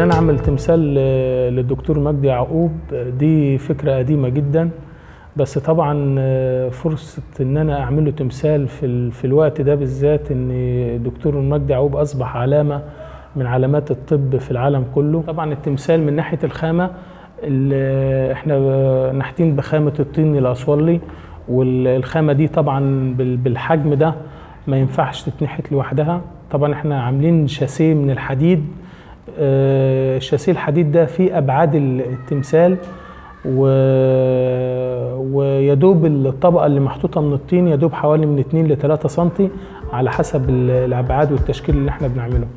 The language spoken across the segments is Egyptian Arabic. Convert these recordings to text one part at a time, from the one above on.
انا اعمل تمثال ل- للدكتور مجدي يعقوب دي فكره قديمه جدا بس طبعا آه، فرصه ان انا اعمل له تمثال في ال- في الوقت ده بالذات ان دكتور مجدي يعقوب اصبح علامه من علامات الطب في العالم كله طبعا التمثال من ناحيه الخامه ال- احنا نحتين بخامه الطين الاسولي والخامه دي طبعا بال- بالحجم ده ما ينفعش تتنحت لوحدها طبعا احنا عاملين شاسيه من الحديد آه، الشاسيه الحديد ده فيه ابعاد التمثال و... ويدوب الطبقه اللي محطوطه من الطين يدوب حوالي من 2 ل 3 سم على حسب ال- الابعاد والتشكيل اللي احنا بنعمله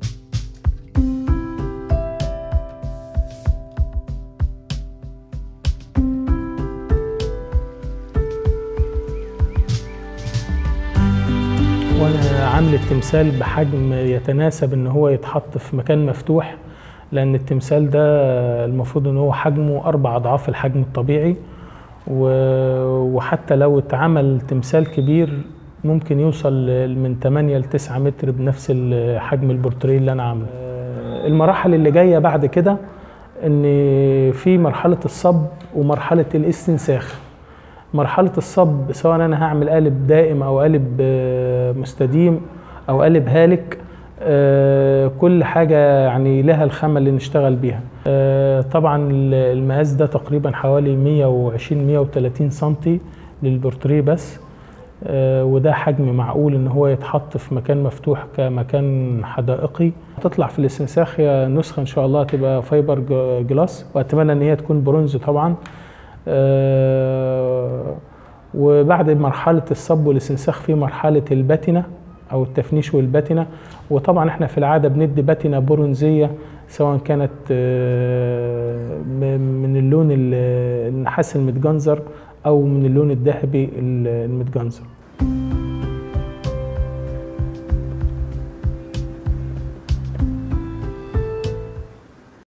وانا عامل التمثال بحجم يتناسب ان هو يتحط في مكان مفتوح لان التمثال ده المفروض ان هو حجمه اربع اضعاف الحجم الطبيعي و- وحتى لو اتعمل تمثال كبير ممكن يوصل ل- من 8 ل 9 متر بنفس ال- حجم البورتريه اللي انا عامله آه، المراحل اللي جايه بعد كده ان في مرحله الصب ومرحله الاستنساخ مرحلة الصب سواء أنا هعمل قالب دائم أو قالب آه، مستديم أو قالب هالك آه، كل حاجة يعني لها الخامة اللي نشتغل بيها آه، طبعا ال- المقاس ده تقريبا حوالي 120 130 سنتي للبورتريه بس آه، وده حجم معقول ان هو يتحط في مكان مفتوح كمكان حدائقي تطلع في الاستنساخ هي نسخه ان شاء الله تبقى فايبر ج- جلاس واتمنى ان هي تكون برونز طبعا آه، وبعد مرحله الصب والاستنساخ في مرحله الباتنه او التفنيش والباتنه وطبعا احنا في العاده بندي باتنه برونزيه سواء كانت آه، م- من اللون ال- النحاس المتجنزر او من اللون الذهبي ال- المتجنزر